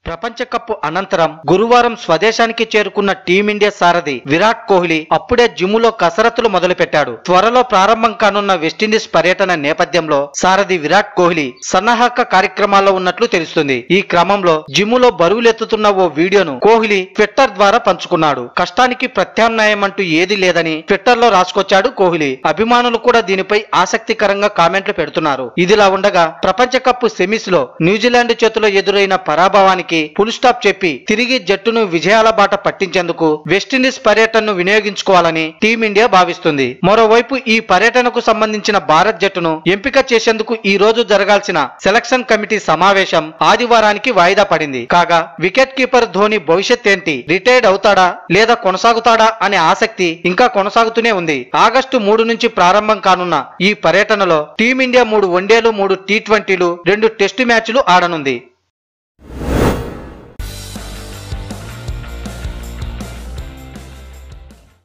ప్రపంచ కప్ అనంతరం గురువారం స్వదేశానికి చేరుకున్న టీమిండియా సారథి విరాట్ కోహ్లీ అప్పుడే జిమ్ములో కసరత్తులు మొదలుపెట్టాడు త్వరలో ప్రారంభం కానున్న వెస్టిండీస్ పర్యటన నేపథ్యంలో సారథి విరాట్ కోహ్లీ సన్నాహక కార్యక్రమాల్లో ఉన్నట్లు తెలుస్తుంది ఈ క్రమంలో జిమ్ములో బరువులెత్తుతున్న ఓ వీడియోను కోహ్లీ ట్విట్టర్ ద్వారా పంచుకున్నాడు కష్టానికి ప్రత్యామ్నాయం అంటూ ఏది లేదని ట్విట్టర్ లో రాసుకొచ్చాడు కోహ్లీ అభిమానులు కూడా దీనిపై ఆసక్తికరంగా కామెంట్లు పెడుతున్నారు ఇదిలా ఉండగా ప్రపంచ కప్ సెమీస్ లో న్యూజిలాండ్ చేతిలో ఎదురైన పరాభవానికి ఫుల్ స్టాప్ చెప్పి తిరిగి జట్టును విజయాల బాట పట్టించేందుకు వెస్టిండీస్ పర్యటనను వినియోగించుకోవాలని టీమిండియా భావిస్తుంది మరోవైపు ఈ పర్యటనకు సంబంధించిన భారత్ జట్టును ఎంపిక చేసేందుకు ఈ రోజు జరగాల్సిన సెలక్షన్ కమిటీ సమావేశం ఆదివారానికి వాయిదా పడింది కాగా వికెట్ కీపర్ ధోని భవిష్యత్ ఏంటి రిటైర్డ్ అవుతాడా లేదా కొనసాగుతాడా అనే ఆసక్తి ఇంకా కొనసాగుతూనే ఉంది ఆగస్టు మూడు నుంచి ప్రారంభం కానున్న ఈ పర్యటనలో టీమిండియా మూడు వన్డేలు మూడు టీ ట్వంటీలు రెండు టెస్టు మ్యాచ్లు ఆడనుంది